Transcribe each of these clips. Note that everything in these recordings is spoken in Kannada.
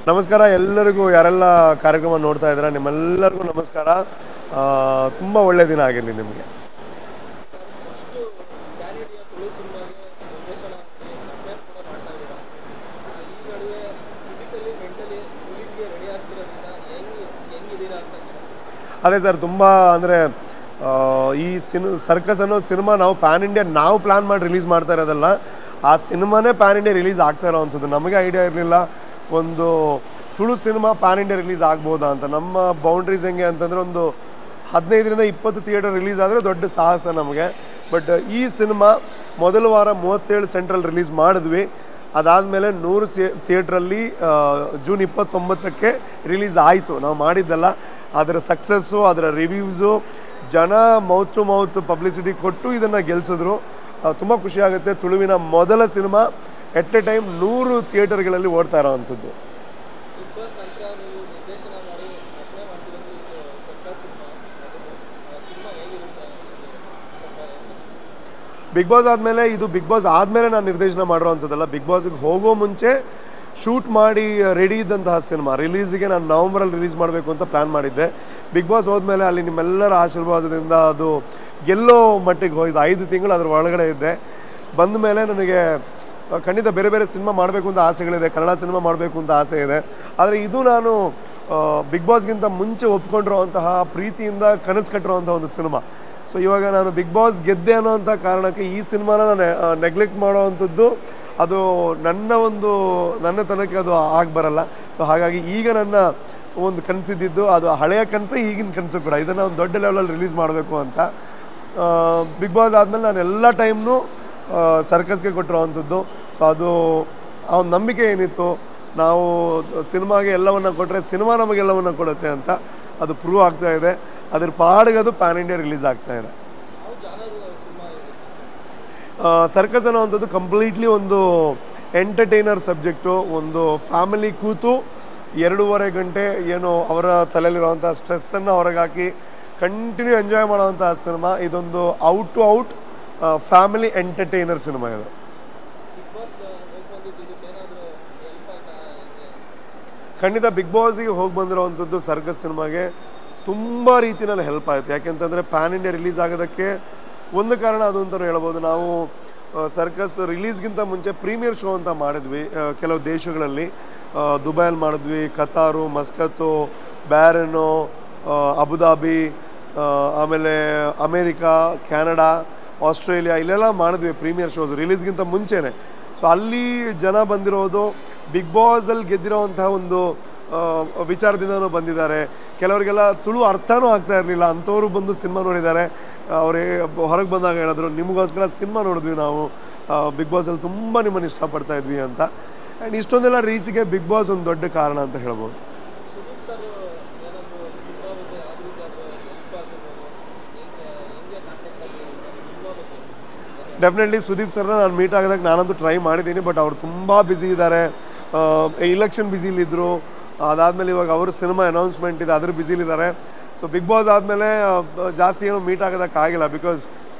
ನಮಸ್ಕಾರ ಎಲ್ಲರಿಗೂ ಯಾರೆಲ್ಲ ಕಾರ್ಯಕ್ರಮ ನೋಡ್ತಾ ಇದ್ದೀರಾ ನಿಮ್ಮೆಲ್ಲರಿಗೂ ನಮಸ್ಕಾರ ಆ, ತುಂಬ ಒಳ್ಳೆ ದಿನ ಆಗಿರಲಿ ನಿಮಗೆ ಫಸ್ಟು ಪ್ಯಾನ್ ಇಂಡಿಯಾ ತುಳು ಸಿನಿಮಾಗೆ ನಿರ್ದೇಶನ ಮಾಡಿ ಪ್ರಿಪೇರ್ ಕೂಡ ಮಾಡ್ತಾ ಇದ್ದೀರಾ ಆ, ಈ ನಡುವೆ ಫಿಸಿಕಲಿ ಮೆಂಟಲಿ ರಿಲೀಸ್ಗೆ ರೆಡಿ ಆಗ್ತಿರೋದ್ರಿಂದ ಹೆಂಗೆ ಹೆಂಗಿದ್ದೀರಾ ಅಂತ ಅದೇ ಸರ್ ತುಂಬ ಅಂದರೆ ಈ ಸಿನ್ ಸರ್ಕಸ್ ಅನ್ನೋ ಸಿನಿಮಾ ನಾವು ಪ್ಯಾನ್ ಇಂಡಿಯಾ ನಾವು ಪ್ಲ್ಯಾನ್ ಮಾಡಿ ರಿಲೀಸ್ ಮಾಡ್ತಾ ಇರೋದಲ್ಲ ಆ ಸಿನಿಮಾನೇ ಪ್ಯಾನ್ ಇಂಡಿಯಾ ರಿಲೀಸ್ ಆಗ್ತಾ ಇರೋವಂಥದ್ದು ನಮಗೆ ಐಡಿಯಾ ಇರಲಿಲ್ಲ ಒಂದು ತುಳು ಸಿನಿಮಾ ಪ್ಯಾನ್ ಇಂಡಿಯಾ ರಿಲೀಸ್ ಆಗ್ಬೋದಾ ಅಂತ ನಮ್ಮ ಬೌಂಡ್ರೀಸ್ ಹೆಂಗೆ ಅಂತಂದರೆ ಒಂದು ಹದಿನೈದರಿಂದ ಇಪ್ಪತ್ತು ಥಿಯೇಟರ್ ರಿಲೀಸ್ ಆದರೆ ದೊಡ್ಡ ಸಾಹಸ ನಮಗೆ ಬಟ್ ಈ ಸಿನಿಮಾ ಮೊದಲ ವಾರ ಮೂವತ್ತೇಳು ಸೆಂಟ್ರಲ್ ರಿಲೀಸ್ ಮಾಡಿದ್ವಿ ಅದಾದಮೇಲೆ ನೂರು ಸೇ ಥಿಯೇಟ್ರಲ್ಲಿ ಜೂನ್ ಇಪ್ಪತ್ತೊಂಬತ್ತಕ್ಕೆ ರಿಲೀಸ್ ಆಯಿತು ನಾವು ಮಾಡಿದ್ದಲ್ಲ ಅದರ ಸಕ್ಸಸ್ಸು ಅದರ ರಿವ್ಯೂಸು ಜನ ಮೌತ್ ಟು ಮೌತ್ ಪಬ್ಲಿಸಿಟಿ ಕೊಟ್ಟು ಇದನ್ನು ಗೆಲ್ಸಿದ್ರು ತುಂಬ ಖುಷಿ ಆಗುತ್ತೆ ತುಳುವಿನ ಮೊದಲ ಸಿನಿಮಾ ಎಟ್ ಎ ಟೈಮ್ ನೂರು ಥಿಯೇಟರ್ಗಳಲ್ಲಿ ಓಡ್ತಾ ಇರೋವಂಥದ್ದು ಬಿಗ್ ಬಾಸ್ ನಂತರ ನೀವು ನಿರ್ದೇಶನ ಮಾಡಿ ನಟನೆ ಮಾಡ್ತಿರೋದು ಇದು ಸರ್ಕಾರ ಸಿನಿಮಾ ಅದು ಸಿನಿಮಾ ಹೇಗಿರುತ್ತೆ ಸ್ವಲ್ಪ ಬಿಗ್ ಬಾಸ್ ಆದಮೇಲೆ ಇದು ಬಿಗ್ ಬಾಸ್ ಆದಮೇಲೆ ನಾನು ನಿರ್ದೇಶನ ಮಾಡಿರೋವಂಥದ್ದಲ್ಲ ಬಿಗ್ ಬಾಸ್ಗೆ ಹೋಗೋ ಮುಂಚೆ ಶೂಟ್ ಮಾಡಿ ರೆಡಿ ಇದ್ದಂತಹ ಸಿನಿಮಾ ರಿಲೀಸಿಗೆ ನಾನು ನವಂಬರಲ್ಲಿ ರಿಲೀಸ್ ಮಾಡಬೇಕು ಅಂತ ಪ್ಲ್ಯಾನ್ ಮಾಡಿದ್ದೆ ಬಿಗ್ ಬಾಸ್ ಹೋದ್ಮೇಲೆ ಅಲ್ಲಿ ನಿಮ್ಮೆಲ್ಲರ ಆಶೀರ್ವಾದದಿಂದ ಅದು ಗೆಲ್ಲೋ ಮಟ್ಟಿಗೆ ಹೋಯ್ತು ಐದು ತಿಂಗಳು ಅದ್ರ ಒಳಗಡೆ ಇದ್ದೆ ಬಂದ ಮೇಲೆ ನನಗೆ ಆ, ಖಂಡಿತ ಬೇರೆ ಬೇರೆ ಸಿನಿಮಾ ಮಾಡಬೇಕು ಅಂತ ಆಸೆಗಳಿದೆ ಕನ್ನಡ ಸಿನಿಮಾ ಮಾಡಬೇಕು ಅಂತ ಆಸೆ ಇದೆ ಆದರೆ ಇದು ನಾನು ಬಿಗ್ ಬಾಸ್ಗಿಂತ ಮುಂಚೆ ಒಪ್ಕೊಂಡಿರೋವಂತಹ ಪ್ರೀತಿಯಿಂದ ಕನಸು ಕಟ್ಟಿರೋವಂಥ ಒಂದು ಸಿನಿಮಾ ಸೊ ಇವಾಗ ನಾನು ಬಿಗ್ ಬಾಸ್ ಗೆದ್ದೆ ಅನ್ನೋಂಥ ಕಾರಣಕ್ಕೆ ಈ ಸಿನಿಮಾನ ನಾನು ನೆಗ್ಲೆಕ್ಟ್ ಮಾಡೋವಂಥದ್ದು ಅದು ನನ್ನ ಒಂದು ನನ್ನ ತನಕ್ಕೆ ಅದು ಆಗಿ ಬರಲ್ಲ ಸೊ ಹಾಗಾಗಿ ಈಗ ನನ್ನ ಒಂದು ಕನಸಿದ್ದಿದ್ದು ಅದು ಹಳೆಯ ಕನಸೇ ಈಗಿನ ಕನಸು ಕೂಡ ಇದನ್ನು ಒಂದು ದೊಡ್ಡ ಲೆವೆಲಲ್ಲಿ ರಿಲೀಸ್ ಮಾಡಬೇಕು ಅಂತ ಬಿಗ್ ಬಾಸ್ ಆದಮೇಲೆ ನಾನು ಎಲ್ಲ ಟೈಮ್ನು ಸರ್ಕಸ್ಗೆ ಕೊಟ್ಟಿರೋವಂಥದ್ದು ಸೊ ಅದು ಆ ಒಂದು ನಂಬಿಕೆ ಏನಿತ್ತು ನಾವು ಸಿನಿಮಾಗೆ ಎಲ್ಲವನ್ನ ಕೊಟ್ಟರೆ ಸಿನಿಮಾ ನಮಗೆಲ್ಲವನ್ನ ಕೊಡುತ್ತೆ ಅಂತ ಅದು ಪ್ರೂವ್ ಆಗ್ತಾ ಇದೆ ಅದ್ರ ಪಾಡಿಗೆ ಅದು ಪ್ಯಾನ್ ಇಂಡಿಯಾ ರಿಲೀಸ್ ಆಗ್ತಾ ಇದೆ ಯಾವ ಜಾನರು ಸಿನಿಮಾ ಇದೆ ಸರ್ಕಸ್ ಅನ್ನೋವಂಥದ್ದು ಕಂಪ್ಲೀಟ್ಲಿ ಒಂದು ಎಂಟರ್ಟೈನರ್ ಸಬ್ಜೆಕ್ಟು ಒಂದು ಫ್ಯಾಮಿಲಿ ಕೂತು ಎರಡೂವರೆ ಗಂಟೆ ಏನು ಅವರ ತಲೆಯಲ್ಲಿರುವಂಥ ಸ್ಟ್ರೆಸ್ಸನ್ನು ಹೊರಗೆ ಹಾಕಿ ಕಂಟಿನ್ಯೂ ಎಂಜಾಯ್ ಮಾಡೋವಂಥ ಸಿನಿಮಾ ಇದೊಂದು out to out family entertainer ಸಿನಿಮಾ ಇದು ಬಿಗ್ ಬಾಸ್ ಹೋಗಿ ಬಂದಿದ್ದು ಇದಕ್ಕೆ ಏನಾದರೂ ಹೆಲ್ಪ್ ಆಯ್ತಾ ಹೆಂಗೆ ಖಂಡಿತ ಬಿಗ್ ಬಾಸಿಗೆ ಹೋಗಿ ಬಂದಿರೋವಂಥದ್ದು ಸರ್ಕಸ್ ಸಿನಿಮಾಗೆ ತುಂಬ ರೀತಿಯಲ್ಲಿ ಹೆಲ್ಪ್ ಆಯಿತು ಯಾಕೆಂತಂದರೆ ಪ್ಯಾನ್ ಇಂಡಿಯಾ ರಿಲೀಸ್ ಆಗೋದಕ್ಕೆ ಒಂದು ಕಾರಣ ಅದು ಅಂತಲೂ ಹೇಳ್ಬೋದು ನಾವು ಸರ್ಕಸ್ ರಿಲೀಸ್ಗಿಂತ ಮುಂಚೆ ಪ್ರೀಮಿಯರ್ ಶೋ ಅಂತ ಮಾಡಿದ್ವಿ ಆ, ಕೆಲವು ದೇಶಗಳಲ್ಲಿ ಆ, ದುಬೈಯಲ್ಲಿ ಮಾಡಿದ್ವಿ ಕತಾರು ಮಸ್ಕತ್ತು ಬ್ಯಾರನು ಆ, ಅಬುದಾಬಿ ಆ, ಆಮೇಲೆ ಅಮೇರಿಕಾ ಕ್ಯಾನಡಾ ಆಸ್ಟ್ರೇಲಿಯಾ ಇಲ್ಲೆಲ್ಲ ಮಾಡಿದ್ವಿ ಪ್ರೀಮಿಯರ್ ಶೋಸ್ ರಿಲೀಸ್ಗಿಂತ ಮುಂಚೆನೆ ಸೊ ಅಲ್ಲಿ ಜನ ಬಂದಿರೋದು ಬಿಗ್ ಬಾಸಲ್ಲಿ ಗೆದ್ದಿರೋವಂತಹ ಒಂದು ಆ, ವಿಚಾರದಿಂದನೂ ಬಂದಿದ್ದಾರೆ ಕೆಲವರಿಗೆಲ್ಲ ತುಳು ಅರ್ಥನೂ ಆಗ್ತಾ ಇರಲಿಲ್ಲ ಅಂಥವರು ಬಂದು ಸಿನಿಮಾ ನೋಡಿದ್ದಾರೆ ಅವರೇ ಹೊರಗೆ ಬಂದಾಗ ಹೇಳಿದ್ರು ನಿಮಗೋಸ್ಕರ ಸಿನಿಮಾ ನೋಡಿದ್ವಿ ನಾವು ಬಿಗ್ ಬಾಸಲ್ಲಿ ತುಂಬ ನಿಮ್ಮನ್ನು ಇಷ್ಟಪಡ್ತಾ ಇದ್ವಿ ಅಂತ ಆ್ಯಂಡ್ ಇಷ್ಟೊಂದೆಲ್ಲ ರೀಚ್ಗೆ ಬಿಗ್ ಬಾಸ್ ಒಂದು ದೊಡ್ಡ ಕಾರಣ ಅಂತ ಹೇಳ್ಬೋದು ಸುದೀಪ್ ಸರ್ ಏನಾದರೂ ಸಿನಿಮಾ ಬಗ್ಗೆ ಯಾವ ರೀತಿ ಆದರೂ ಹೆಲ್ಪ್ ಆಗಿರ್ಬೋದು ಹೆಂಗೆ ಹೆಂಗೆ ಕಾಂಟ್ಯಾಕ್ಟ್ ಆಗಿರ್ಬೋದು ಸಿನಿಮಾ ಬಗ್ಗೆ ಡೆಫಿನೆಟ್ಲಿ ಸುದೀಪ್ ಸರ್ನ ನಾನು ಮೀಟ್ ಆಗಿದಾಗ ನಾನಂತೂ ಟ್ರೈ ಮಾಡಿದ್ದೀನಿ ಬಟ್ ಅವ್ರು ತುಂಬ ಬ್ಯುಸಿ ಇದ್ದಾರೆ ಇಲೆಕ್ಷನ್ ಬ್ಯುಸಿಲಿದ್ದರು ಅದಾದಮೇಲೆ ಇವಾಗ ಅವ್ರ ಸಿನಿಮಾ ಅನೌನ್ಸ್ಮೆಂಟ್ ಇದೆ ಅದ್ರ ಬ್ಯುಸಿಲಿದ್ದಾರೆ ಸೊ ಬಿಗ್ ಬಾಸ್ ಆದಮೇಲೆ ಜಾಸ್ತಿ ಏನೂ ಮೀಟ್ ಆಗೋದಕ್ಕಾಗಿಲ್ಲ ಬಿಕಾಸ್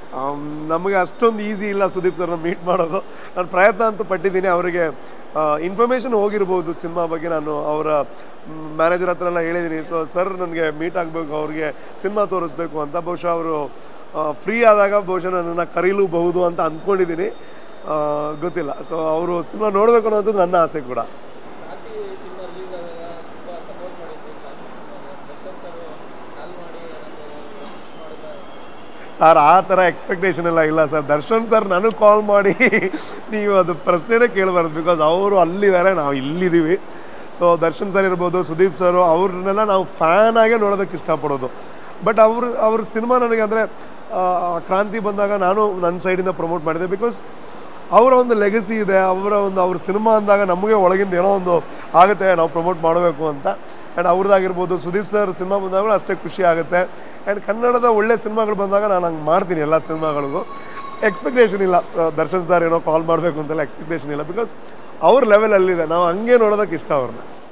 ನಮಗೆ ಅಷ್ಟೊಂದು ಈಸಿ ಇಲ್ಲ ಸುದೀಪ್ ಸರ್ನ ಮೀಟ್ ಮಾಡೋದು ನಾನು ಪ್ರಯತ್ನ ಅಂತೂ ಪಟ್ಟಿದ್ದೀನಿ ಅವರಿಗೆ ಇನ್ಫಾರ್ಮೇಷನ್ ಹೋಗಿರ್ಬೋದು ಸಿನಿಮಾ ಬಗ್ಗೆ ನಾನು ಅವರ ಮ್ಯಾನೇಜರ್ ಹತ್ರ ಎಲ್ಲ ಹೇಳಿದ್ದೀನಿ ಸೊ ಸರ್ ನನಗೆ ಮೀಟ್ ಆಗಬೇಕು ಅವ್ರಿಗೆ ಸಿನಿಮಾ ತೋರಿಸ್ಬೇಕು ಅಂತ ಬಹುಶಃ ಅವರು ಫ್ರೀ ಆದಾಗ ಬಹುಶಃ ನನ್ನನ್ನು ಕರೀಲೂಬಹುದು ಅಂತ ಅಂದ್ಕೊಂಡಿದ್ದೀನಿ ಆ, ಗೊತ್ತಿಲ್ಲ ಸೊ ಅವರು ಸಿನಿಮಾ ನೋಡಬೇಕು ಅನ್ನೋದು ನನ್ನ ಆಸೆ ಕೂಡ ಕ್ರಾಂತಿ ಸಿನಿಮಾ ರಿಲೀಸ್ ಆದಾಗ ತುಂಬ ಸಪೋರ್ಟ್ ಮಾಡಿದ್ವಿ ಕ್ರಾಂತಿ ಸಿನಿಮಾಗೆ ದರ್ಶನ್ ಸರ್ ಕಾಲ್ ಮಾಡಿ ಏನಾದರೂ ವಿಶ್ ಮಾಡಿದ್ರೆ ಸರ್ ಆ ಥರ ಎಕ್ಸ್ಪೆಕ್ಟೇಷನ್ ಎಲ್ಲ ಇಲ್ಲ ಸರ್ ದರ್ಶನ್ ಸರ್ ನನಗೆ ಕಾಲ್ ಮಾಡಿ ನೀವು ಅದು ಪ್ರಶ್ನೆನೇ ಕೇಳಬಾರ್ದು ಬಿಕಾಸ್ ಅವರು ಅಲ್ಲಿದ್ದಾರೆ ನಾವು ಇಲ್ಲಿದ್ದೀವಿ ಸೊ ದರ್ಶನ್ ಸರ್ ಇರ್ಬೋದು ಸುದೀಪ್ ಸರು ಅವ್ರನ್ನೆಲ್ಲ ನಾವು ಫ್ಯಾನ್ ಆಗೇ ನೋಡೋದಕ್ಕೆ ಇಷ್ಟಪಡೋದು ಬಟ್ ಅವರು ಅವ್ರ ಸಿನಿಮಾ ನನಗೆ ಅಂದರೆ ಕ್ರಾಂತಿ ಬಂದಾಗ ನಾನು ನನ್ನ ಸೈಡಿಂದ ಪ್ರಮೋಟ್ ಮಾಡಿದೆ ಬಿಕಾಸ್ ಅವರ ಒಂದು ಲೆಗಸಿ ಇದೆ ಅವರ ಒಂದು ಅವ್ರ ಸಿನಿಮಾ ಅಂದಾಗ ನಮಗೆ ಒಳಗಿಂದ ಏನೋ ಒಂದು ಆಗುತ್ತೆ ನಾವು ಪ್ರಮೋಟ್ ಮಾಡಬೇಕು ಅಂತ ಆ್ಯಂಡ್ ಅವ್ರದ್ದಾಗಿರ್ಬೋದು ಸುದೀಪ್ ಸರ್ ಸಿನಿಮಾ ಬಂದಾಗಲೂ ಅಷ್ಟೇ ಖುಷಿ ಆಗುತ್ತೆ ಆ್ಯಂಡ್ ಕನ್ನಡದ ಒಳ್ಳೆ ಸಿನಿಮಾಗಳು ಬಂದಾಗ ನಾನು ಹಂಗೆ ಮಾಡ್ತೀನಿ ಎಲ್ಲ ಸಿನಿಮಾಗಳಿಗೂ ಎಕ್ಸ್ಪೆಕ್ಟೇಷನ್ ಇಲ್ಲ ಸ- ದರ್ಶನ್ ಸರ್ ಏನೋ ಕಾಲ್ ಮಾಡಬೇಕು ಅಂತೆಲ್ಲ ಎಕ್ಸ್ಪೆಕ್ಟೇಷನ್ ಇಲ್ಲ ಬಿಕಾಸ್ ಅವ್ರ ಲೆವೆಲ್ ಅಲ್ಲಿದೆ ನಾವು ಹಂಗೆ ನೋಡೋದಕ್ಕೆ ಇಷ್ಟ ಅವ್ರನ್ನ